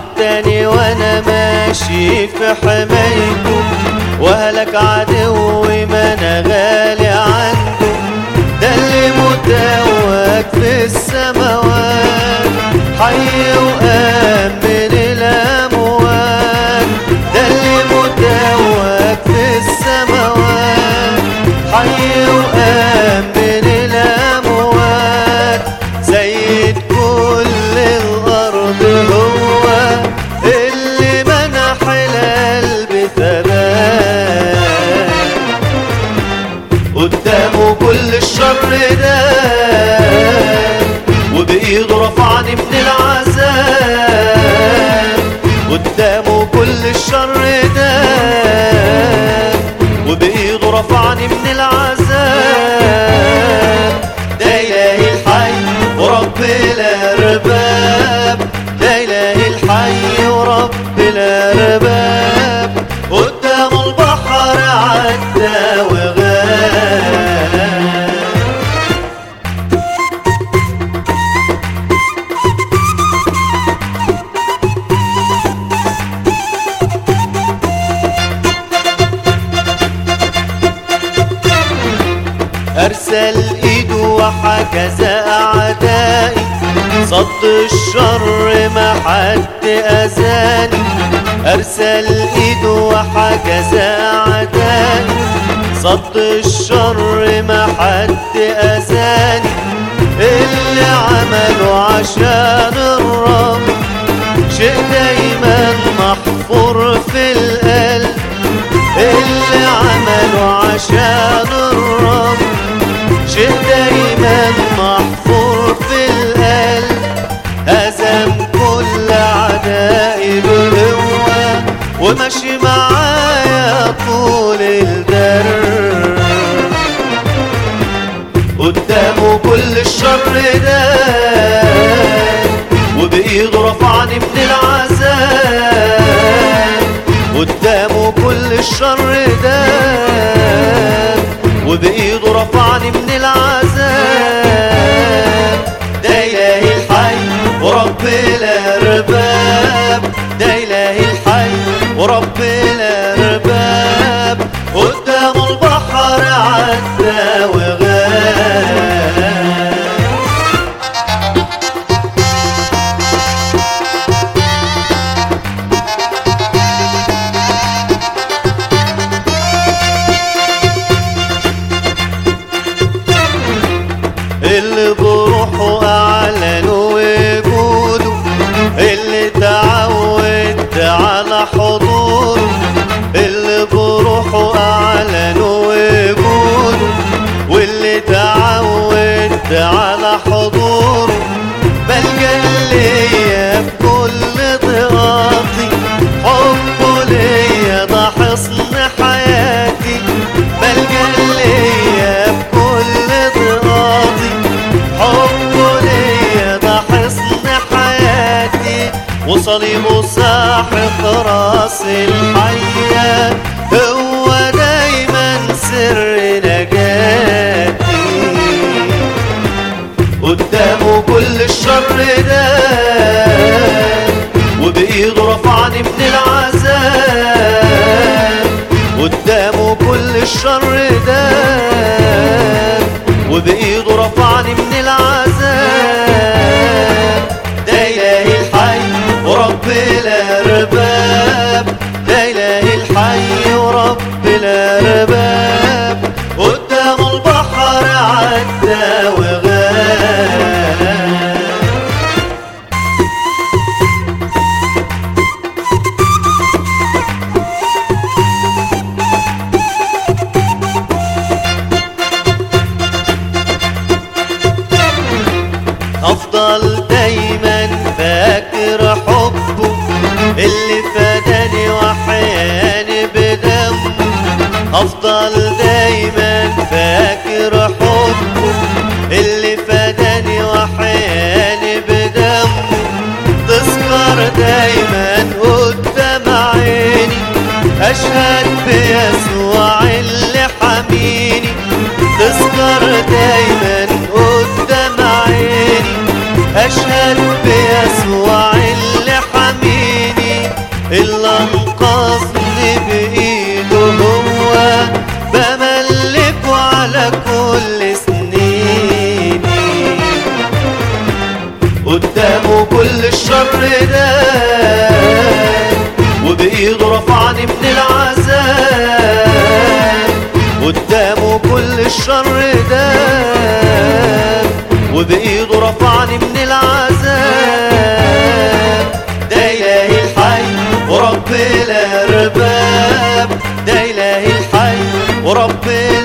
عداني وانا ماشي في حمايته وهلك عدوي ما انا غالي عنده ده اللي متوج في السماوات حي وقام من الاموات ده اللي متوج في السماوات حي وقام من الاموات سيد كل الارض هو اللي منح القلب ثبات قدامه كل الشر ده وبإيده رفعني من العذاب قدامه كل الشر ده وبإيده رفعني من العذاب ده إلهي الحي ورب الأرباب ده إلهي الحي ورب الأرباب قدام البحر عدى وغاب أرسل إيده وحجز أعدائي صد الشر ما حد أذاني أرسل إيده وحجز أعدائي صد الشر ما حد أذاني اللي عمله عشان الرب شيء دايما محفور في القلب اللي عمله عشان الرب شيء دايما محفور في القلب هزم كل اعدائي بقوة وماشي معايا طول الدرب قدامه كل الشر ده وبإيده رفعني من العذاب قدامه كل الشر ده وبإيده رفعني من العذاب ده إلهي الحي ورب الأرباب ده إلهي الحي ورب الأرباب قدام البحر عدى وغاب اللي بروحه أعلن وجوده اللي تعودت على حضوره اللي بروحه أعلن وجوده واللي تعودت على حضوره بلجأ ليا في كل ضيقاتي حبه ليا ده حصن حياتي بلجأ ليا في كل ضيقاتي حبه ليا ده حصن حياتي وصليبه ساحق راس الحياة هو دايما سر نجاتي قدامه كل الشر ده وبإيده رفعني من العذاب قدامه كل الشر ده وبإيده رفعني من العذاب ده إلهي الحي ورب الأرباب ده إلهي الحي ورب الأرباب قدام البحر عدى وغاب افضل دايما فاكر حبه اللي فداني وحياني بدمه افضل دايما فاكر حبه اللي فداني وحياني بدمه تذكر دايما قدام عيني اشهد بيسوع اللي حميني تذكر دايما قدام عيني اشهد بيسوع اللي حميني اللي انقذني بايده هو بملكه على كل سنيني قدامه كل الشر ده وبايده رفعني من العذاب قدامه كل الشر ده وبايده رفعني من العذاب ده الهي الحي ورب الارباب ده الهي الحي ورب